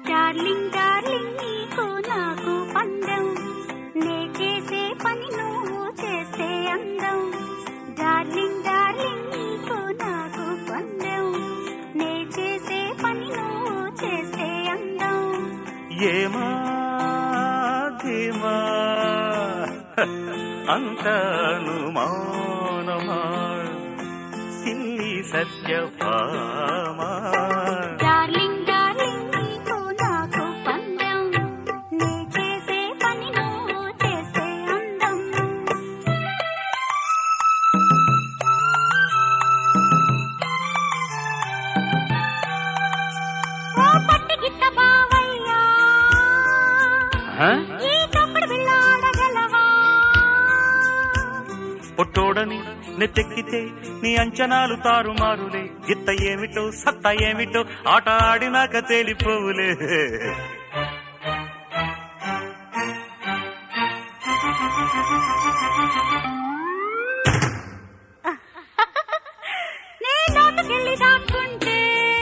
Darling darling నీకు నాకు పందెం నే చేసే పని నువ్వు చేస్తే అందం డార్లింగ్ డార్లింగ్ నీకు నాకు పందెం నే చేసే పని నువ్వు చేస్తే అందం ఏమా ధీమా అంతను మౌనమా సిల్లి సత్యభామా డార్లింగ్ డార్లింగ్ నీకు నాకు పందెం నే చేసే పని నువ్వు చేస్తే అందం ఓ పట్టి గిట్ట బావయ్యా హ? ఈ తప్పుడు బిళ్ళాడగలవా పొట్టోడని నెత్తెక్కితే నీ అంచనాలు తారుమారులే గిత్త ఏమిటో సత్త ఏమిటో ఆట ఆడినాక తేలిపోవులే నే లోతుకెళ్ళి దాక్కుంటే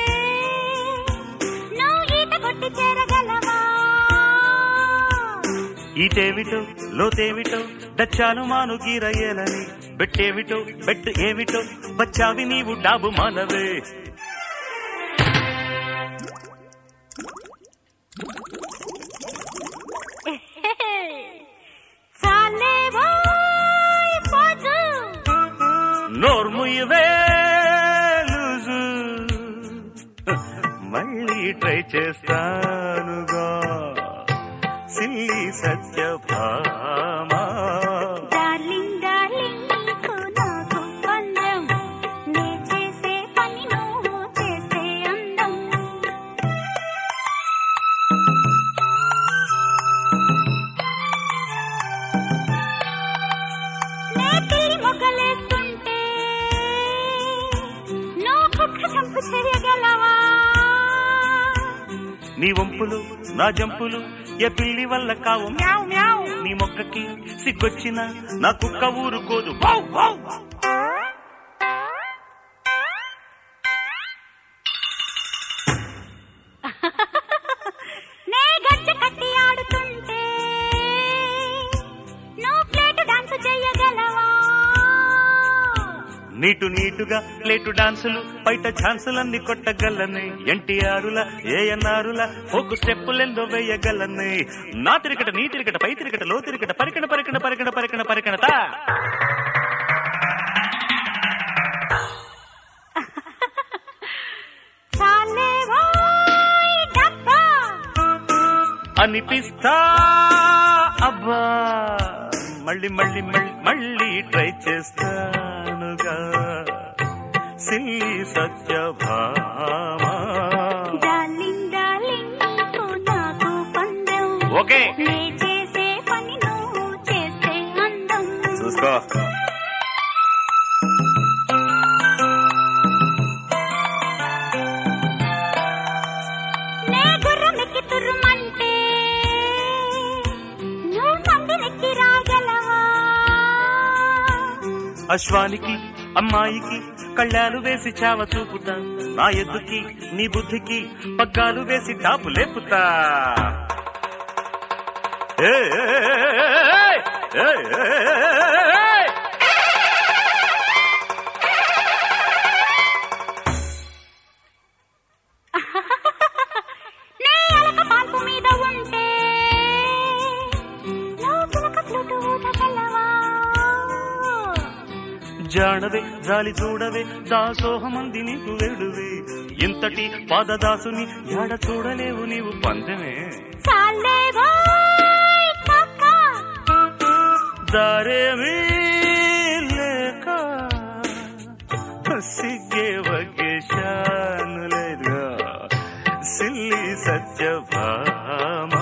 నువ్వు ఈత కొట్టి చేరగలవా ఈటేమిటో లోతేమిటో డచ్చాను మాను గీరయ్యేలని బెట్టేమిటో బెట్ ఏమిటో బచ్చావి నీవు డాబు మానవే చాలే బాయ్ పోజు నోర్ముయవే లూజు మళ్ళీ ట్రై చేస్తానుగా సిల్లి సత్యభామా డార్లింగ్ డార్లింగ్ నీకు నాకు పందెం నే చేసే పని నువ్వు చేస్తే అందం నే పిల్లి మొగ్గలేస్తుంటే నువ్వు కుక్క చంపు చేయగలవా నీ వంపులు నా జంపులు ఏ పిల్లి వల్ల కావు మ్యావ్ మ్యావ్ నీ మొక్కకి సిగ్గొచ్చిన నా కుక్క ఊరుకోదు వౌ వౌ నే గజ్జ కట్టి ఆడుతుంటే నువ్వు ప్లేటు డాన్స్ చేయగలవా నీటు నీటుగా లేటు డాన్సులు బయట ఛాన్సులన్నీ కొట్టగలనే ఎన్టీఆరుల ఏఎన్ఆరుల ఒక స్టెప్పులెందో వేయగలనే నా తిరికట నీ తిరికట పై తిరికట లో తిరికట పరికణ పరికణ పరికణ పరికణ పరికణత చాలే బాయ్ డబ్బా అనిపిస్తా అబ్బా మళ్ళీ మళ్ళీ మళ్ళీ మళ్ళీ ట్రై చేస్తానుగా సిల్లి సత్యభామా డార్లింగ్ డార్లింగ్ నీకు నాకు పందెం ఓకే నే చేసే పని నువ్వు చేస్తే అందం చూసుకో నే గుర్రం ఎక్కి తుర్రుమంటే నువ్వు మందినెక్కి రాగలవా అశ్వానికి అమ్మాయికి కళ్ళాలు వేసి చావ చూపుతా నా ఎద్దుకి నీ బుద్ధికి పగ్గాలు వేసి టాపు లేపుతా ఏ, ఏ, ఏ, ఏ, ఏ, ఏ. నే అలక పాల్పు మీద ఉంటే నువ్వు పిలక ఫ్లూటు ఊదగలవా జాడవే జాలి చూడవే దాసోహమంది నీకు వేడువే ఇంతటి పాదదాసుని యాడ చూడలేవు నీవు పందెమే చాలే బాయ్ కాకా దారేమీ లేక సిగ్గే వగేశాను లేదుగా సిల్లి సత్యభామ